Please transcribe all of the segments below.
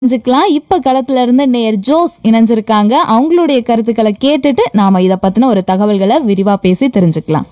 தெரிஞ்சுக்கலாம் இப்ப களத்துல இருந்து நேர் ஜோஸ் இணைஞ்சிருக்காங்க அவங்களுடைய கருத்துக்களை கேட்டுட்டு நாம இத பத்தின ஒரு தகவல்களை விரிவா பேசி தெரிஞ்சுக்கலாம்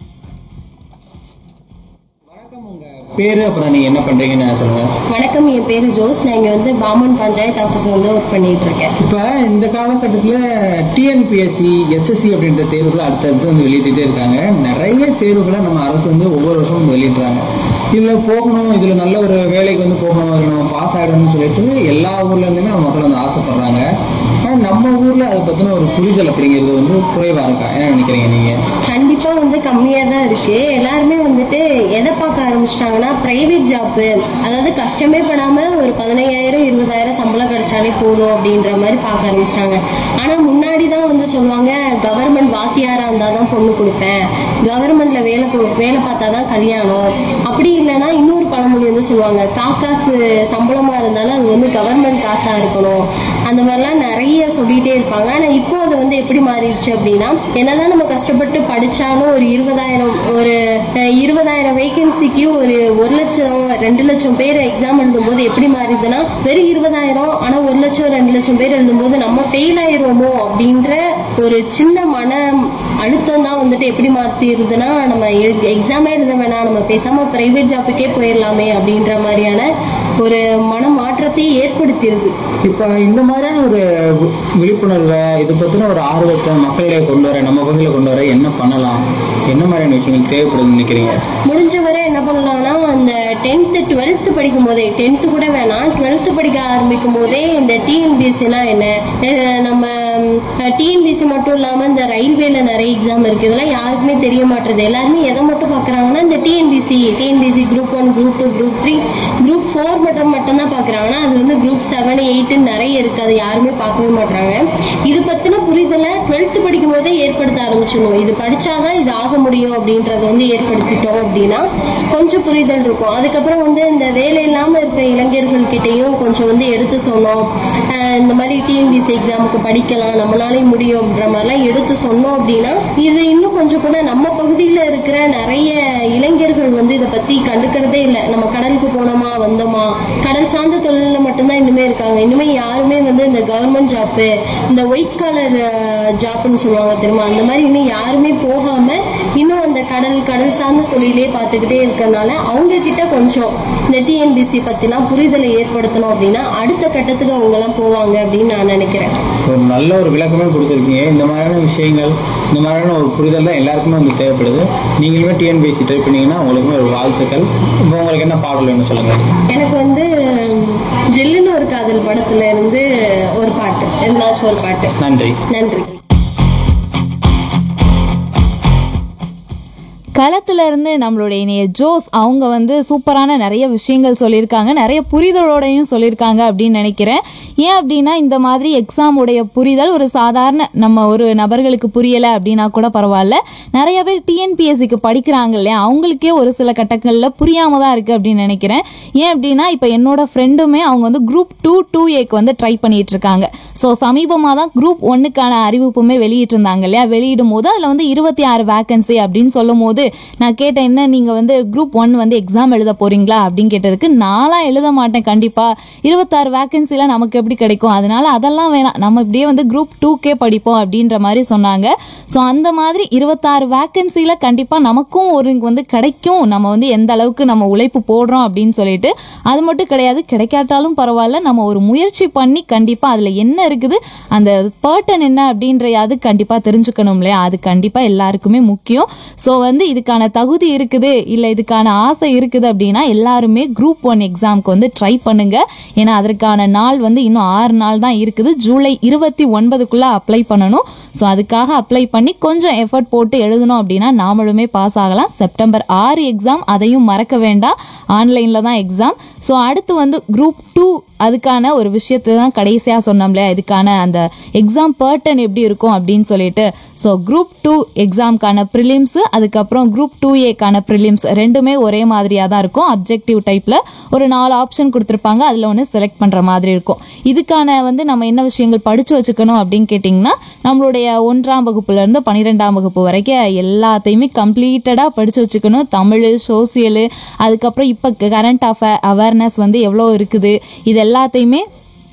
பேரு அப்புறம் நீங்க என்ன பண்றீங்கன்னு சொல்லுங்க வணக்கம் என் பேர் ஜோஸ் நான் இங்கே வந்து பாமன் பஞ்சாயத்து ஆஃபீஸில் வந்து ஒர்க் பண்ணிட்டு இருக்கேன் இப்ப இந்த காலகட்டத்தில் டிஎன்பிஎஸ்சி எஸ்எஸ்சி அப்படின்ற தேர்வுகள் அடுத்தடுத்து வந்து வெளியிட்டுட்டே இருக்காங்க நிறைய தேர்வுகளை நம்ம அரசு வந்து ஒவ்வொரு வருஷமும் வந்து வெளியிடுறாங்க இதுல போகணும் இதுல நல்ல ஒரு வேலைக்கு வந்து போகணும் இதுல நம்ம பாஸ் ஆகிடணும்னு சொல்லிட்டு எல்லா ஊர்ல இருந்துமே நம்ம மக்கள் வந்து ஆசைப்படுறாங்க ஆனா நம்ம ஊர்ல அதை பத்தின ஒரு புரிதல் அப்படிங்கிறது வந்து குறைவா இருக்கா என்ன நினைக்கிறீங்க நீங்க கண்டிப்பாக வந்து கம்மியாக தான் இருக்கு எல்லாருமே வந்துட்டு எதை பார்க்க ஆரம்பிச்சிட்டாங்கன்னா ப்ரைவேட் ஜாப்பு அதாவது கஷ்டமே படாமல் ஒரு பதினையாயிரம் இருபதாயிரம் சம்பளம் கிடைச்சாலே போதும் அப்படின்ற மாதிரி பார்க்க ஆரம்பிச்சிட்டாங்க ஆனால் முன்னாடி தான் வந்து சொல்லுவாங்க கவர்மெண்ட் வாத்தியாராக இருந்தால் தான் பொண்ணு கொடுப்பேன் கவர்மெண்ட்ல வேலை கொடு- வேலை பார்த்தா தான் கல்யாணம் அப்படி இல்லைன்னா இன்னொரு பழமொழி வந்து சொல்லுவாங்க காக்காசு சம்பளமாக இருந்தாலும் அது வந்து கவர்மெண்ட் காசாக இருக்கணும் அந்த மாதிரிலாம் நிறைய சொல்லிட்டே இருப்பாங்க ஆனால் இப்போ அது வந்து எப்படி மாறிடுச்சு அப்படின்னா என்னதான் நம்ம கஷ்டப்பட்டு படிச்சாலும் ஒரு இருபதாயிரம் ஒரு அஹ், இருபதாயிரம் வேகன்சிக்கு ஒரு ஒரு லட்சம் ரெண்டு லட்சம் பேர் எக்ஸாம் எழுதும்போது எப்படி மாறிடுதுன்னா வெறும் இருபதாயிரம் ஆனால் ஒரு லட்சம் ரெண்டு லட்சம் பேர் எழுதும்போது நம்ம ஃபெயில் ஆயிருவோமோ அப்படின்ற ஒரு சின்ன மன அழுத்தம் தான் வந்துட்டு எப்படி மாத்திருதுன்னா நம்ம எக்ஸாமே எழுத வேணாம் நம்ம பேசாம பிரைவேட் ஜாப்புக்கே போயிடலாமே அப்படின்ற மாதிரியான ஒரு மன மாற்றத்தை ஏற்படுத்திடுது இப்போ இந்த மாதிரியான ஒரு வி- விழிப்புணர்வை இது பத்தின ஒரு ஆர்வத்தை மக்களிடையே கொண்டு வர நம்ம பகுதியில் கொண்டு வர என்ன பண்ணலாம் என்ன மாதிரியான விஷயங்கள் தேவைப்படுதுன்னு நினைக்கிறீங்க முடிஞ்ச வரை என்ன பண்ணலாம்னா அந்த டென்த்து டுவெல்த்து படிக்கும் போதே டென்த்து கூட வேணாம் டுவெல்த்து படிக்க ஆரம்பிக்கும் போதே இந்த டிஎன்பிஎஸ்சினா என்ன அஹ் நம்ம டிஎன்பிஎஸ்சி மட்டும் இல்லாமல் இந்த ரயில்வேல நிறைய எக்ஸாம் இருக்கு இதெல்லாம் யாருக்குமே தெரிய மாட்டுறது எல்லாருமே எதை மட்டும் பார்க்குறாங்கன்னா இந்த TNPSC TNPSC group one group two group three group four மட்டும் மட்டும்தான் பார்க்குறாங்கன்னா அது வந்து குரூப் செவன் எயிட்டுன்னு நிறைய இருக்கு அது யாருமே பார்க்கவே மாட்றாங்க இது பற்றின புரிதலை டுவெல்த்து படிக்கும் போதே ஏற்படுத்த ஆரம்பிச்சிடணும் இது படிச்சாதான் இது ஆக முடியும் அப்படின்றத வந்து ஏற்படுத்திட்டோம் அப்படின்னா கொஞ்சம் புரிதல் இருக்கும் அதுக்கப்புறம் வந்து இந்த வேலை இல்லாமல் இருக்கிற இளைஞர்கள் கிட்டேயும் கொஞ்சம் வந்து எடுத்து சொன்னோம் அஹ் இந்த மாதிரி டிஎன்பிசி எக்ஸாமுக்கு படிக்கலாம் நம்மளாலே முடியும் அப்படின்ற மாதிரிலாம் எடுத்து சொன்னோம் அப்படின்னா இது இன்னும் கொஞ்சம் கூட நம்ம பகுதியில் இருக்கிற நிறைய இளைஞர்கள் வந்து இதை பற்றி கண்டுக்கிறதே இல்லை நம்ம கடலுக்கு போனோமா வந்தோமா கடல் சார்ந்த தொழிலில் மட்டும்தான் இனிமே இருக்காங்க இனிமே யாருமே வந்து இந்த கவர்மெண்ட் ஜாப்பு இந்த ஒயிட் காலர் ஜாப்னு சொல்லுவாங்க தெரியுமா அந்த மாதிரி இன்னும் யாருமே போகாம இன்னும் அந்த கடல் கடல் சார்ந்த தொழிலே பார்த்துக்கிட்டே இருக்கறனால அவங்க கிட்ட கொஞ்சம் இந்த டிஎன்பிசி பத்திலாம் புரிதலை ஏற்படுத்தணும் அப்படின்னா அடுத்த கட்டத்துக்கு அவங்க எல்லாம் போவாங்க அப்படின்னு நான் நினைக்கிறேன் ஒரு நல்ல ஒரு விளக்கமே கொடுத்துருக்கீங்க இந்த மாதிரியான விஷயங்கள் இந்த மாதிரியான ஒரு புரிதல் தான் எல்லாருக்குமே வந்து தேவைப்படுது நீங்களுமே டிஎன்பிஎஸ்சி ட்ரை பண்ணீங்கன்னா உங்களுக்குமே ஒரு வாழ்த்துக்கள் இப்போ உங்களுக்கு என்ன பாடல் வேணும் சொல்லுங்க எனக்கு வந்து ஜில்லுன்னு ஒரு காதல் படத்துல இருந்து ஒரு பாட்டு எதுனாச்சும் ஒரு பாட்டு நன்றி நன்றி களத்துல இருந்து நம்மளுடைய இணைய ஜோஸ் அவங்க வந்து சூப்பரான நிறைய விஷயங்கள் சொல்லியிருக்காங்க நிறைய புரிதலோடையும் சொல்லியிருக்காங்க அப்படின்னு நினைக்கிறேன் ஏன் அப்படின்னா இந்த மாதிரி எக்ஸாம் உடைய புரிதல் ஒரு சாதாரண நம்ம ஒரு நபர்களுக்கு புரியலை அப்படின்னா கூட பரவாயில்ல நிறைய பேர் டிஎன்பிஎஸ்சிக்கு படிக்கிறாங்க இல்லையா அவங்களுக்கே ஒரு சில கட்டங்களில் புரியாம தான் இருக்கு அப்படின்னு நினைக்கிறேன் ஏன் அப்படின்னா இப்போ என்னோட ஃப்ரெண்டுமே அவங்க வந்து குரூப் டூ டூ ஏக்கு வந்து ட்ரை பண்ணிட்டு இருக்காங்க ஸோ சமீபமாக தான் குரூப் ஒன்னுக்கான அறிவிப்புமே வெளியிட்டிருந்தாங்க இல்லையா வெளியிடும் போது அதில் வந்து இருபத்தி ஆறு வேகன்சி அப்படின்னு சொல்லும் போது நான் கேட்டேன் என்ன நீங்கள் வந்து குரூப் ஒன் வந்து எக்ஸாம் எழுத போறீங்களா அப்படின்னு கேட்டதுக்கு நான்லாம் எழுத மாட்டேன் கண்டிப்பாக இருபத்தாறு வேகன்சிலாம் நமக்கு எப்படி கிடைக்கும் அதனால அதெல்லாம் வேணாம் நம்ம இப்படியே வந்து குரூப் டூக்கே படிப்போம் அப்படின்ற மாதிரி சொன்னாங்க ஸோ அந்த மாதிரி இருபத்தாறு வேகன்சியில் கண்டிப்பாக நமக்கும் ஒரு இங்க வந்து கிடைக்கும் நம்ம வந்து எந்த அளவுக்கு நம்ம உழைப்பு போடுறோம் அப்படின்னு சொல்லிட்டு அது மட்டும் கிடையாது கிடைக்காட்டாலும் பரவாயில்ல நம்ம ஒரு முயற்சி பண்ணி கண்டிப்பாக அதில் என்ன இருக்குது அந்த பேர்டன் என்ன அப்படின்றது கண்டிப்பாக தெரிஞ்சுக்கணும் இல்லையா அது கண்டிப்பாக எல்லாருக்குமே முக்கியம் ஸோ வந்து இதுக்கான தகுதி இருக்குது இல்லை இதுக்கான ஆசை இருக்குது அப்படின்னா எல்லாருமே குரூப் ஒன் எக்ஸாம்க்கு வந்து ட்ரை பண்ணுங்க ஏன்னா அதற்கான நாள் வந்து இன்னும் ஆறு நாள் தான் இருக்குது ஜூலை இருபத்தி ஒன்பதுக்குள்ளே அப்ளை பண்ணணும் ஸோ அதுக்காக அப்ளை பண்ணி கொஞ்சம் எஃபர்ட் போட்டு எழுதணும் அப்படின்னா நாமளுமே பாஸ் ஆகலாம் செப்டம்பர் ஆறு எக்ஸாம் அதையும் மறக்க வேண்டாம் ஆன்லைனில் தான் எக்ஸாம் ஸோ அடுத்து வந்து குரூப் டூ அதுக்கான ஒரு விஷயத்தை தான் கடைசியாக சொன்னோம்ல இதுக்கான அந்த எக்ஸாம் பேர்டன் எப்படி இருக்கும் அப்படின்னு சொல்லிட்டு ஸோ குரூப் டூ எக்ஸாம்க்கான ப்ரிலிம்ஸு அதுக்கப்புறம் குரூப் டூ ஏக்கான ப்ரிலிம்ஸ் ரெண்டுமே ஒரே மாதிரியாக தான் இருக்கும் அப்ஜெக்டிவ் டைப்பில் ஒரு நாலு ஆப்ஷன் கொடுத்துருப்பாங்க அதில் ஒன்று செலக்ட் பண்ணுற மாதிரி இருக்கும் இதுக்கான வந்து நம்ம என்ன விஷயங்கள் படித்து வச்சுக்கணும் அப்படின்னு கேட்டிங்கன்னா நம்மளுடைய ஒன்றாம் வகுப்புலேருந்து பன்னிரெண்டாம் வகுப்பு வரைக்கும் எல்லாத்தையுமே கம்ப்ளீட்டடாக படித்து வச்சுக்கணும் தமிழ் சோசியலு அதுக்கப்புறம் இப்போ கரண்ட் அஃபேர் அவேர்னஸ் வந்து எவ்வளோ இருக்குது இது எல்லாத்தையுமே